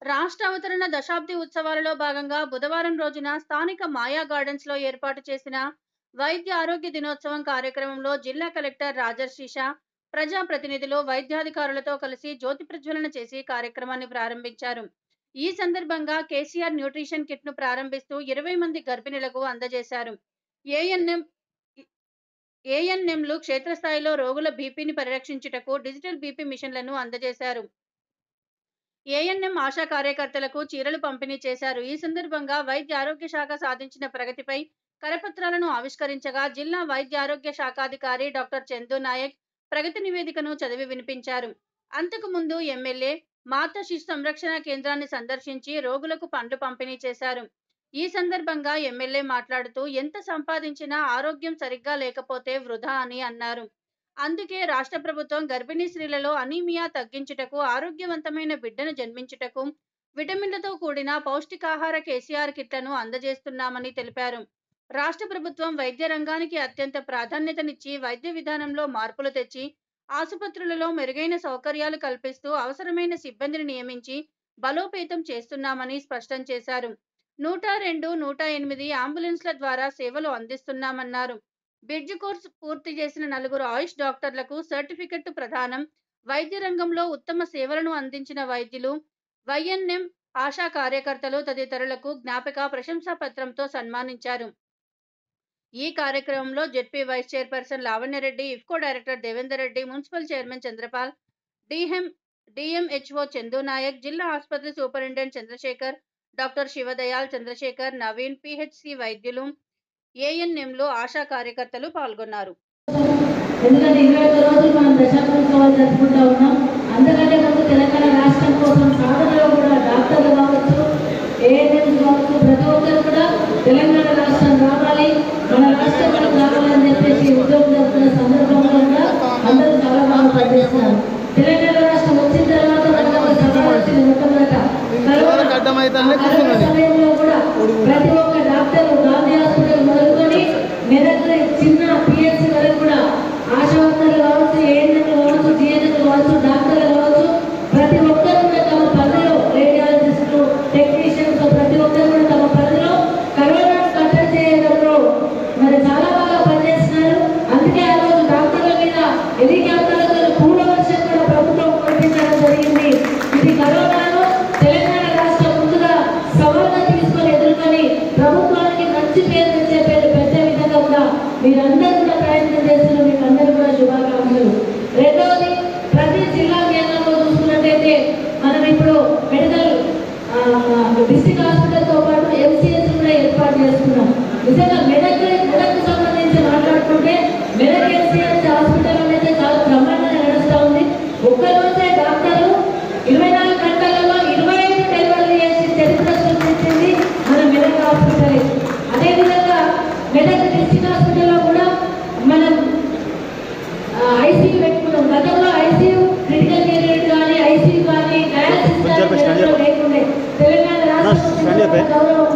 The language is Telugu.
రాష్ట్ర అవతరణ దశాబ్ది ఉత్సవాలలో భాగంగా బుధవారం రోజున స్థానిక మాయా గార్డెన్స్ లో ఏర్పాటు చేసిన వైద్య ఆరోగ్య దినోత్సవం కార్యక్రమంలో జిల్లా కలెక్టర్ రాజర్షిష ప్రజా ప్రతినిధులు వైద్యాధికారులతో కలిసి జ్యోతి ప్రజ్వలన చేసి కార్యక్రమాన్ని ప్రారంభించారు ఈ సందర్భంగా కేసీఆర్ న్యూట్రిషన్ కిట్ ను ప్రారంభిస్తూ ఇరవై మంది గర్భిణులకు అందజేశారు ఏఎన్ఎం ఏఎన్ఎంలు క్షేత్రస్థాయిలో రోగుల బీపీని పరిరక్షించుటకు డిజిటల్ బీపీ మిషన్లను అందజేశారు ఏఎన్ఎం ఆశా కార్యకర్తలకు చీరలు పంపిణీ చేశారు ఈ సందర్భంగా వైద్య ఆరోగ్య శాఖ సాధించిన ప్రగతిపై కరపత్రాలను ఆవిష్కరించగా జిల్లా వైద్య ఆరోగ్య శాఖాధికారి డాక్టర్ చందు నాయక్ ప్రగతి నివేదికను చదివి వినిపించారు అంతకు ముందు ఎమ్మెల్యే మాతా శిశు సంరక్షణ కేంద్రాన్ని సందర్శించి రోగులకు పండ్లు పంపిణీ చేశారు ఈ సందర్భంగా ఎమ్మెల్యే మాట్లాడుతూ ఎంత సంపాదించినా ఆరోగ్యం సరిగ్గా లేకపోతే వృధా అని అన్నారు అందుకే రాష్ట్ర ప్రభుత్వం గర్భిణీ స్త్రీలలో అనీమియా తగ్గించుటకు ఆరోగ్యవంతమైన బిడ్డను జన్మించుటకు విటమిన్లతో కూడిన పౌష్టికాహార కేసీఆర్ కిట్లను అందజేస్తున్నామని తెలిపారు రాష్ట్ర ప్రభుత్వం వైద్య రంగానికి అత్యంత ప్రాధాన్యతనిచ్చి వైద్య విధానంలో మార్పులు తెచ్చి ఆసుపత్రులలో మెరుగైన సౌకర్యాలు కల్పిస్తూ అవసరమైన సిబ్బందిని నియమించి బలోపేతం చేస్తున్నామని స్పష్టం చేశారు నూట రెండు నూట ఎనిమిది అంబులెన్స్ల ద్వారా సేవలు అందిస్తున్నామన్నారు బ్రిడ్జ్ కోర్సు పూర్తి చేసిన నలుగురు ఆయుష్ డాక్టర్లకు సర్టిఫికెట్ ప్రదానం వైద్య రంగంలో ఉత్తమ సేవలను అందించిన వైద్యులు వైఎన్ఎం ఆశా కార్యకర్తలు తదితరులకు జ్ఞాపక ప్రశంసా పత్రంతో సన్మానించారు ఈ కార్యక్రమంలో ZP vice chairperson Lavanya Reddy IFFCO director Devender Reddy municipal chairman Chanderpaul DM DMHO Chandu Naik జిల్లా ఆసుపత్రి superintendent Chandrasekhar doctor శివదయాల్ Chandrasekhar Naveen PHC వైద్యులు ఏఎన్ఎంలో ఆశా కార్యకర్తలు పాల్గొన్నారు ఎందుకంటే ఇరవై ఒక్క రోజులు మనం దశాబ్దోత్సవాలు జరుపుకుంటా ఉన్నాం అందుకంటే ముందు తెలంగాణ రాష్ట్రం కోసం సాధనలో కూడా డాక్టర్లు కావచ్చు ఏఎన్ఎంస్ కావచ్చు ప్రతి ఒక్కరు కూడా తెలంగాణ రాష్ట్రం రావాలి మన రాష్ట్రం మనకు రావాలని చెప్పేసి ఉద్యోగం జరుపుకున్న సందర్భంలో కూడా అందరూ చాలా బాగా పనిచేస్తున్నారు తెలంగాణ రాష్ట్రం వచ్చిన తర్వాత మనకు ఒక సవాల్ వచ్చింది మొట్టమొదట కరోనా. అడ్డమైతుంది ఆ కరోనా సమయంలో కూడా ప్రతి ఒక్క డాక్టర్ గాంధీ హాస్పిటల్ మొదలుకొని మెదక్ చిన్న పిఎస్సి వరకు కూడా ఆశా వర్కర్లు కావచ్చు ఏఎన్ఎంలు కావచ్చు జిఎన్ఎంలు కావచ్చు డాక్టర్లు కావచ్చు ప్రతి ఒక్కరు కూడా తమ పరిధిలో రేడియాలజిస్టులు టెక్నీషియన్స్ ప్రతి ఒక్కరు కూడా తమ పరిధిలో కరోనా కట్టడి చేయడంలో మరి చాలా బాగా పనిచేస్తున్నారు అందుకే ఆ రోజు డాక్టర్ల మీద హెలికాప్టర్లతో పూల వర్షం కూడా ప్రభుత్వం కురిపించడం జరిగింది ఇది కరోనాను తెలంగాణ రాష్ట్రం ముందుగా సవాల్గా తీసుకొని ఎదుర్కొని ప్రభుత్వానికి మంచి పేరు తెచ్చే పేరు పెట్టే విధంగా కూడా మీరందరూ కూడా ప్రయత్నం చేస్తున్నారు మీకు అందరూ కూడా శుభాకాంక్షలు రెండవది ప్రతి జిల్లా కేంద్రంలో చూసుకున్నట్టయితే మనం ఇప్పుడు మెడికల్ డిస్ట్రిక్ట్ హాస్పిటల్తో పాటు ఎంసీఎస్ కూడా ఏర్పాటు చేస్తున్నాం నిజంగా మెదక్ మెదక్ సంబంధించి మాట్లాడుకుంటే మెదక్ ఎంసీఎస్ హాస్పిటల్ అనేది చాలా బ్రహ్మాండంగా నడుస్తూ ఉంది ఒక్కరోజే డాక్టర్లు ఇరవై నాలుగు గంటలలో ఇరవై ఐదు డెలివరీ చేసి చరిత్ర సృష్టించింది మన మెదక్ హాస్పిటల్ అదేవిధంగా మెదక్ డిస్ట్రిక్ట్ హాస్పిటల్లో కూడా మనం ఐసీయూ పెట్టుకున్నాం గతంలో ఐసీయూ క్రిటికల్ కేర్ యూనిట్ కానీ ఐసీయూ కానీ డయాలసిస్ కానీ చెప్పండి, స్టాండ్ మెదక్లో లేకుండే తెలంగాణ రాష్ట్రం స్టాండ్ చెప్పండి. గౌరవ